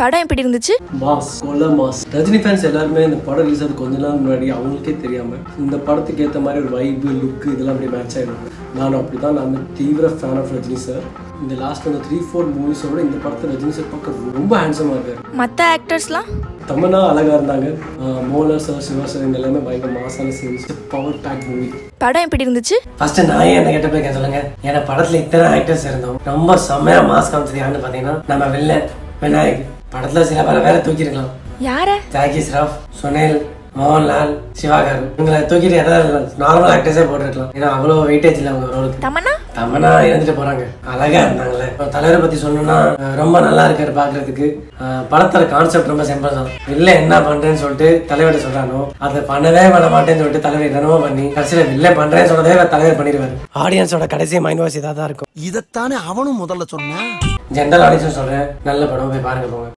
படம் எப்படி இருந்துச்சு மாஸ் கொல்ல மாஸ் ரஜினி ஃபேன்ஸ் எல்லாருமே இந்த படம் ரிலீஸ் ஆகுது கொஞ்ச நாள் முன்னாடி அவங்களுக்கே தெரியாம இந்த படத்துக்கு ஏற்ற மாதிரி ஒரு வைப்பு லுக் இதெல்லாம் அப்படியே மேட்ச் ஆயிடும் நானும் அப்படிதான் நான் தீவிர ஃபேன் ஆஃப் ரஜினி சார் இந்த லாஸ்ட் அந்த த்ரீ ஃபோர் மூவிஸோட இந்த படத்தை ரஜினி சார் பார்க்க ரொம்ப ஹேண்ட்ஸமாக இருக்காரு மற்ற ஆக்டர்ஸ்லாம் தமன்னா அழகா இருந்தாங்க ஆஹ் மோகன்லால் சார் சிவா சார் இவங்க எல்லாமே பயங்கர மாசான சீன்ஸ் பவர் பேக் மூவி படம் எப்படி இருந்துச்சு ஃபர்ஸ்ட் நான் ஏன் என்ன கேட்ட போய் சொல்லுங்க ஏன்னா படத்துல இத்தனை ஆக்டர்ஸ் இருந்தோம் ரொம்ப செம்மையா மாஸ் காமிச்சது யாருன்னு பாத்தீங்கன்னா நம்ம வில்லன் விநாயக் படத்துல சில பல பேரை தூக்கிருக்கலாம் யார ஜாக்கி ஸ்ராஃப் சுனில் மோகன்லால் சிவாகர் இவங்களை தூக்கிட்டு ஏதாவது நார்மல் ஆக்டர்ஸே போட்டுருக்கலாம் ஏன்னா அவ்வளோ வெயிட்டேஜ் இல்லை அவங்க ரோலுக்கு தமன்னா தமனா இருந்துட்டு போறாங்க அழகா இருந்தாங்களே இப்போ தலைவரை பத்தி சொல்லணும்னா அஹ் ரொம்ப நல்லா இருக்காரு பாக்குறதுக்கு அஹ் படத்தோட கான்செப்ட் ரொம்ப சிம்பிள் தான் இல்ல என்ன பண்றேன்னு சொல்லிட்டு தலைவர்கிட்ட சொல்றானோ அதை பண்ணவே பண்ண மாட்டேன்னு சொல்லிட்டு தலைவர் என்னமோ பண்ணி கடைசியில இல்ல பண்றேன்னு சொன்னதே தலைவர் பண்ணிடுவாரு ஆடியன்ஸோட கடைசி மைண்ட் வாஷ் இதாக தான் இருக்கும் இதைத்தானே அவனும் முதல்ல சொன்னான் ஜென்ரல் ஆடியன்ஸ் சொல்றேன் நல்ல படம் போய் பாருங்க போங்க